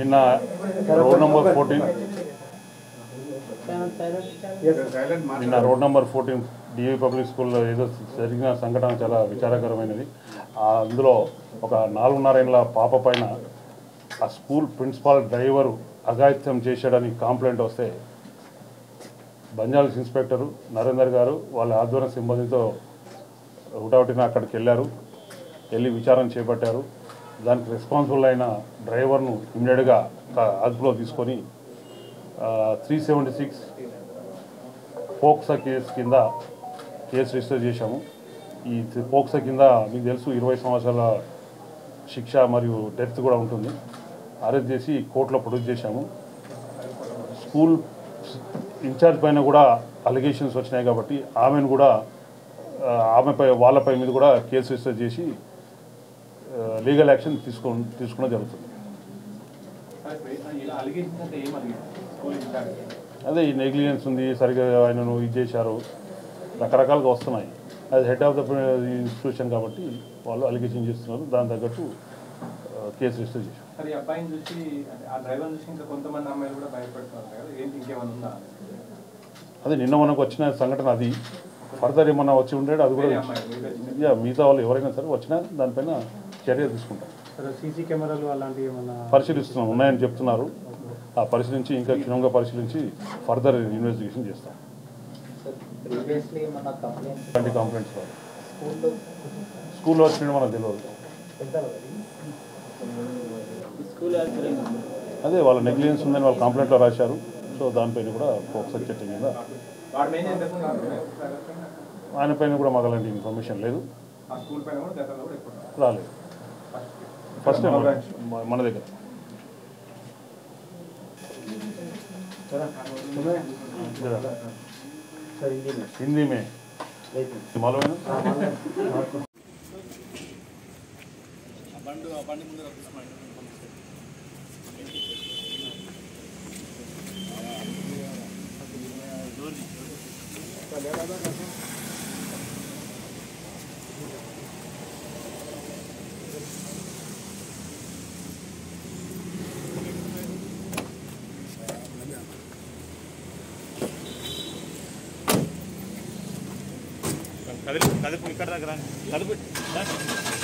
నిన్న road number fourteen నిన్న road number fourteen DV public స్కూల్లో ఏదో జరిగిన సంఘటన చాలా విచారకరమైనది ఆ అందులో ఒక నాలుగున్నరేళ్ళ పాప పైన ఆ స్కూల్ ప్రిన్సిపాల్ డ్రైవరు అఘాయిత్యం చేశాడని కంప్లైంట్ వస్తే బంజాల్స్ ఇన్స్పెక్టరు నరేందర్ గారు వాళ్ళ ఆధ్వర్య సిబ్బందితో హుటాహుటిన అక్కడికి వెళ్ళారు వెళ్ళి విచారణ చేపట్టారు దానికి రెస్పాన్సిబుల్ అయిన డ్రైవర్ను ఇమ్మీడియట్గా అదుపులో తీసుకొని three seventy six POCSO case కింద కేసు రిజిస్టర్ చేశాము ఈ పోక్సా కింద మీకు తెలుసు ఇరవై సంవత్సరాల శిక్ష మరియు డెత్ కూడా ఉంటుంది అరెస్ట్ చేసి కోర్టులో ప్రొడ్యూస్ చేశాము స్కూల్ ఇన్ఛార్జ్ పైన కూడా అలిగేషన్స్ వచ్చినాయి కాబట్టి ఆమెను కూడా ఆ, ఆమెపై వాళ్ళపై మీద కూడా కేసు రిజిస్టర్ చేసి లీగల్ యాక్షన్ తీసుకో తీసుకోవడం జరుగుతుంది ఇలా అలిగేషన్స్ అంటే ఏం అలిగేషన్ స్కూల్ ఇన్ఛార్జ్ అదే ఈ నెగ్లిజెన్స్ ఉంది సరిగ్గా ఆయనను ఇది చేశారు రకరకాలుగా వస్తున్నాయి అది హెడ్ ఆఫ్ ద ఇన్స్టిట్యూషన్ కాబట్టి వాళ్ళు అలిగేషన్ చేస్తున్నారు దాని తగ్గట్టు ఆ, కేసు రిజిస్టర్ చేశారు సరే ఈ అబ్బాయిని చూసి అంటే ఆ డ్రైవర్ చూసి ఇంకా కొంతమంది అమ్మాయిలు కూడా భయపడుతున్నారు కదా ఏంటి ఇంకేమైనా ఉందా అదే నిన్న మనకు వచ్చిన సంఘటన అది ఫర్దర్ ఏమన్నా వచ్చి ఉండేది అది కూడా వేరే అమ్మాయి మిగతా చిన్న యా మిగతా వాళ్ళు ఎవరైనా సరే వచ్చినా దానిపైన చర్య తీసుకుంటాం సరే సీసీ కెమెరాలు అలాంటివి ఏమన్నా పరిశీలిస్తున్నాం ఉన్నాయని చెప్తున్నారు ఆ పరిశీలించి ఇంకా క్షుణ్ణంగా పరిశీలించి ఫర్దర్ ఇన్వెస్టిగేషన్ చేస్తాం ప్రీవియస్లీ ఏమన్నా కంప్లైంట్స్ ఇలాంటి కంప్లైంట్స్ రావు. స్కూల్లో స్కూల్లో వచ్చిన మనకు తెలియదు స్కూల్ అదే వాళ్ళ నెగ్లిజెన్స్ ఉందని వాళ్ళు కంప్లైంట్లో రాశారు సో దానిపైన కూడా ఒకసారి చట్టం కింద వాడు మెయిన్ ఏంటంటే ఆయన పైన కూడా మాకు అలాంటి ఇన్ఫర్మేషన్ లేదు ఆ స్కూల్ పైన కూడా గతంలో కూడా ఎక్కువ రాలేదు ఫస్ట్ టైం మన- మన దగ్గర हिंदी में मालूम है ना కదిలి కదిలి ఇక్కడ దగ్గర కదిలి